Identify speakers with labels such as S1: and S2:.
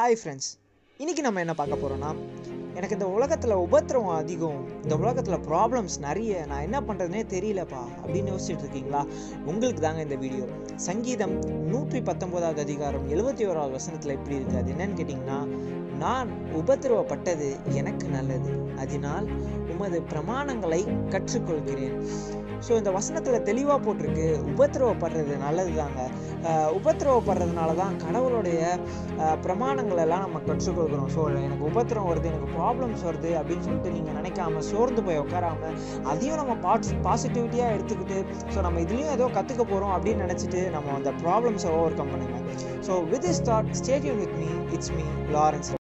S1: hi friends இன்றைக்கி நம்ம என்ன பார்க்க போகிறோன்னா எனக்கு இந்த உலகத்தில் உபத்திரவம் அதிகம் இந்த உலகத்தில் ப்ராப்ளம்ஸ் நிறைய நான் என்ன பண்ணுறதுனே தெரியலப்பா அப்படின்னு யோசிச்சுட்டு இருக்கீங்களா உங்களுக்கு தாங்க இந்த வீடியோ சங்கீதம் நூற்றி பத்தொம்போதாவது அதிகாரம் எழுபத்தி ஓராவது வசனத்தில் எப்படி இருக்குது அது என்னன்னு கேட்டிங்கன்னா நான் உபத்திரவப்பட்டது எனக்கு நல்லது அதனால் உமது பிரமாணங்களை கற்றுக்கொள்கிறேன் ஸோ இந்த வசனத்தில் தெளிவாக போட்டிருக்கு உபத்திரவப்படுறது நல்லது தாங்க உபத்திரவப்படுறதுனால தான் கடவுளுடைய அஹ், பிரமாணங்கள் எல்லாம் நம்ம கற்றுக்கொள்கிறோம் ஸோ எனக்கு உபத்திரம் வருது எனக்கு ப்ராப்ளம்ஸ் வருது அப்படின்னு சொல்லிட்டு நீங்கள் நினைக்காம சோர்ந்து போய் உட்காராம அதையும் நம்ம பாட்ஸ் பாசிட்டிவிட்டியாக எடுத்துக்கிட்டு ஸோ நம்ம இதுலேயும் ஏதோ கற்றுக்க போகிறோம் அப்படின்னு நினச்சிட்டு நம்ம அந்த ப்ராப்ளம்ஸை ஓவர் கம் பண்ணுங்க so with is thought stadium with me it's me Lawrence